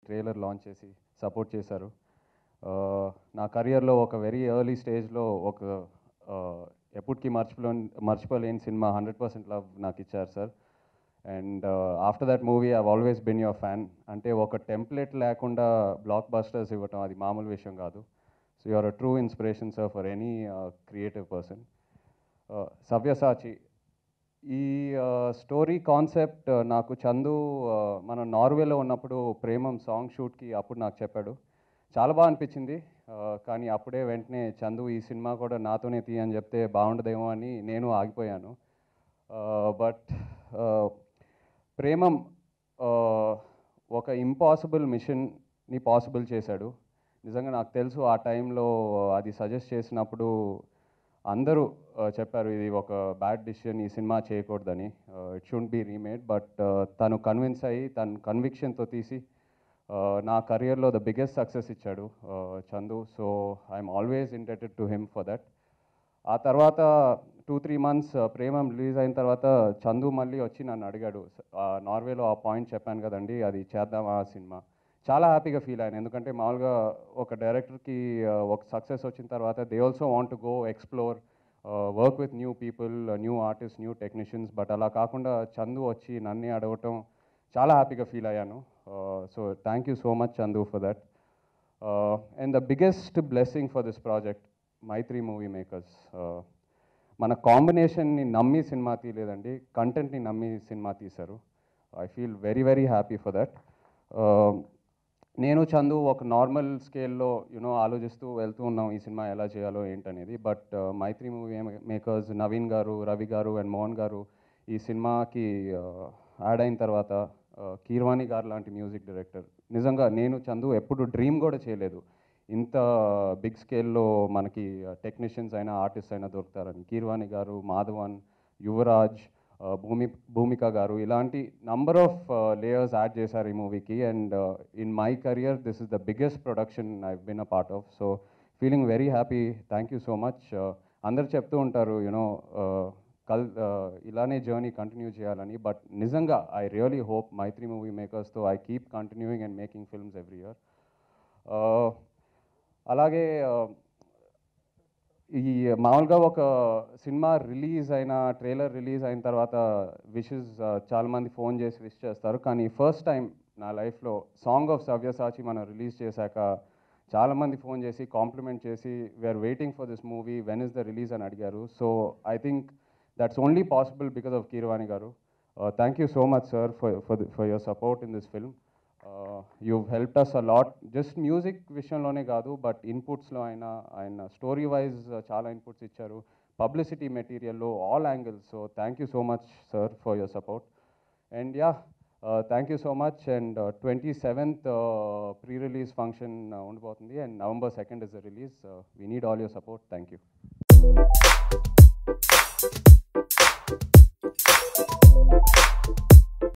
trailer launch చేసి support చేశారు Uh, నా కెరియర్లో ఒక వెరీ ఎర్లీ స్టేజ్లో ఒక uh, ఎప్పటికీ మర్చిపో మర్చిపోలేని సినిమా హండ్రెడ్ పర్సెంట్ లవ్ నాకు ఇచ్చారు sir and after that movie I always been your fan అంటే ఒక టెంప్లెట్ లేకుండా బ్లాక్ బస్టర్స్ ఇవ్వటం అది మామూలు విషయం కాదు so you're a true inspiration sir for any creative person Savyasachi ఈ స్టోరీ కాన్సెప్ట్ నాకు చందు uh, మనం నార్వేలో ఉన్నప్పుడు ప్రేమం సాంగ్ షూట్కి అప్పుడు నాకు చెప్పాడు చాలా బాగా అనిపించింది uh, కానీ అప్పుడే వెంటనే చందు ఈ సినిమా కూడా నాతోనే తీయని చెప్తే బాగుండదేమో అని నేను ఆగిపోయాను బట్ ప్రేమం uh, ఒక ఇంపాసిబుల్ మిషన్ని పాసిబుల్ చేశాడు నిజంగా నాకు తెలుసు ఆ టైంలో అది సజెస్ట్ చేసినప్పుడు అందరూ uh, చెప్పారు ఇది ఒక బ్యాడ్ డిసిషన్ ఈ సినిమా చేయకూడదని it should be remade but తను కన్విన్స్ అయ్యి తన కన్విక్షన్తో తీసి uh, నా కెరియర్లో ద బిగ్గెస్ట్ సక్సెస్ ఇచ్చాడు uh, Chandu so I'm always indebted to him for that ఆ తర్వాత two three months Premam release అయిన తర్వాత చందు మళ్ళీ వచ్చి నన్ను అడిగాడు ఆ నార్వేలో ఆ పాయింట్ చెప్పాను కదండి అది చేద్దామా ఆ సినిమా చాలా హ్యాపీగా ఫీల్ అయ్యాను ఎందుకంటే మామూలుగా ఒక డైరెక్టర్కి ఒక సక్సెస్ వచ్చిన తర్వాత they also want to go explore work with new people new artist new technicians but అలా కాకుండా చందు వచ్చి నన్నే అడగటం చాలా హ్యాపీగా ఫీల్ అయ్యాను so thank you so much Chandu for that and the biggest blessing for this project Mythri movie makers మన కాంబినేషన్ని నమ్మి సినిమా తీయలేదండి కంటెంట్ని నమ్మి సినిమా తీశారు I feel very very happy for that నేను చందు ఒక నార్మల్ స్కేల్లో యూనో ఆలోచిస్తూ వెళ్తూ ఉన్నాం ఈ సినిమా ఎలా చేయాలో ఏంటనేది but Mythri movie makers Naveen గారు రవి గారు అండ్ మోహన్ గారు ఈ సినిమాకి యాడ్ అయిన తర్వాత కీర్వాణి గారు లాంటి మ్యూజిక్ డైరెక్టర్ నిజంగా నేను చందు ఎప్పుడు డ్రీమ్ కూడా చేయలేదు ఇంత బిగ్ స్కేల్లో మనకి టెక్నీషియన్స్ అయినా ఆర్టిస్ట్ అయినా దొరుకుతారని కీర్వాణి గారు మాధవన్ యువరాజ్ భూమి భూమిక గారు ఇలాంటి నంబర్ ఆఫ్ లేయర్స్ యాడ్ చేశారు ఈ మూవీకి and in my career this is the biggest production I been a part of so feeling very happy thank you so much అందరు చెప్తూ ఉంటారు యూనో కల్ ఇలానే జర్నీ కంటిన్యూ చేయాలని బట్ నిజంగా I really hope Mythri movie మేకర్స్తో I keep continuing and making films every year అలాగే ఈ మామూలుగా ఒక సినిమా రిలీజ్ అయిన ట్రైలర్ రిలీజ్ అయిన తర్వాత విషెస్ చాలామంది ఫోన్ చేసి విష్ చేస్తారు కానీ ఫస్ట్ టైం నా లైఫ్లో సాంగ్ ఆఫ్ సవ్యసాచి మనం రిలీజ్ చేశాక చాలామంది ఫోన్ చేసి కాంప్లిమెంట్ చేసి we're waiting for this movie when is the release అని అడిగారు so I think that's only possible because of Keeravani గారు thank you so much sir for for for your support in this film you help us a lot just music విషయంలోనే కాదు but ఇన్పుట్స్లో అయినా ఆయన story wise చాలా inputs ఇచ్చారు publicity మెటీరియల్లో all angles so thank you so much sir for your support and yeah thank you so much and twenty seventh pre release function ఉండిపోతుంది and November second is the release we need all your support thank you